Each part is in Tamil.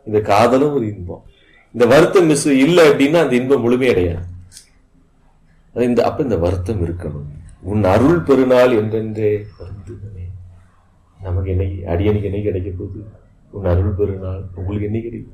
இந்த காதலும் ஒரு இன்பம் இந்த வருத்தம் மிஸ் இல்லை அப்படின்னா அந்த இன்பம் முழுமையடையாது அது இந்த அப்ப இந்த வருத்தம் இருக்கணும் உன் அருள் பெருநாள் என்றென்றே வருந்துவனே நமக்கு என்னைக்கு அடியனுக்கு என்னைக்கு கிடைக்க போகுது உன் அருள் பெருநாள் உங்களுக்கு என்னைக்கு கிடைக்கும்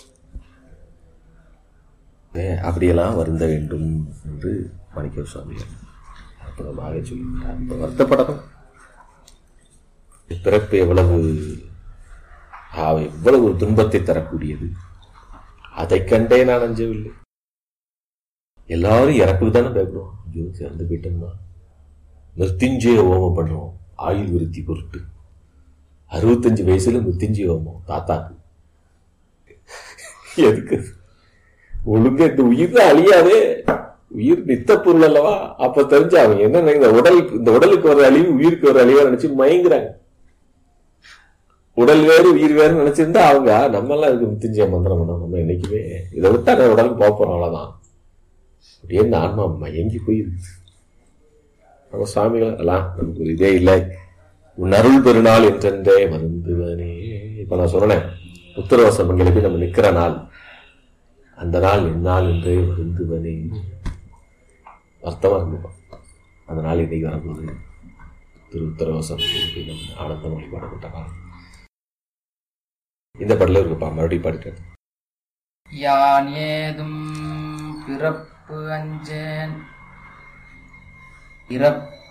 ஏ, அப்படியெல்லாம் வருந்த வேண்டும் என்று மணிக்க சுவாமிகள் அற்புதமாக சொல்லிவிட்டார் இப்ப வருத்தப்படணும் பிறப்பு எவ்வளவு ஆ, எவ்வளவு ஒரு துன்பத்தை தரக்கூடியது அதை கண்டே நான் அஞ்சவில்லை எல்லாரும் இறப்புக்கு தானே பயப்படுவோம் ஐயோ இறந்து போயிட்டோம்னா மிருத்யுஞ்சய ஹோமம் பண்ணுவோம் ஆயுள் விருத்தி பொருட்டு அறுபத்தஞ்சு வயசுல மிருத்யுஞ்சய ஹோமம் தாத்தாக்கு எதுக்கு ஒழுங்கா இந்த உயிர் தான் அழியாதே உயிர் நித்த பொருள் அல்லவா அப்ப தெரிஞ்சு அவங்க என்ன நினைக்கிற உடல் இந்த உடலுக்கு ஒரு அழிவு உயிருக்கு ஒரு அழிவா நினைச்சு மயங்குறாங்க உடல் வேறு உயிர் வேறு நினைச்சிருந்தா அவங்க நம்ம எல்லாம் இதுக்கு மிருத்யுஞ்சய மந்திரம் பண்ணோம் நம்ம என்னைக்குமே இதை விட்டா நான் உடலுக்கு போக போறோம் அவ்வளவுதான் அப்படியே இந்த ஆன்மா மயங்கி போயிருக்கு நம்ம சுவாமிகள் எல்லாம் நமக்கு ஒரு இதே இல்லை உன் அருள் பெருநாள் என்றென்றே வருந்துவனே இப்ப நான் சொன்னேன் உத்தரவாசம் எழுப்பி நம்ம நிக்கிற நாள் அந்த நாள் எந்நாள் என்றே வருந்துவனே வருத்தமா இருந்துப்போம் அந்த நாள் இன்னைக்கு வரப்போகுது திரு உத்தரவாசம் எழுப்பி நம்ம ஆனந்தம் வழிபாடப்பட்ட நாள் இந்த பாடல இருக்குப்பா மறுபடியும் பாடிட்டேன் யான் ஏதும் பிறப்பு அஞ்சேன் இறப்பு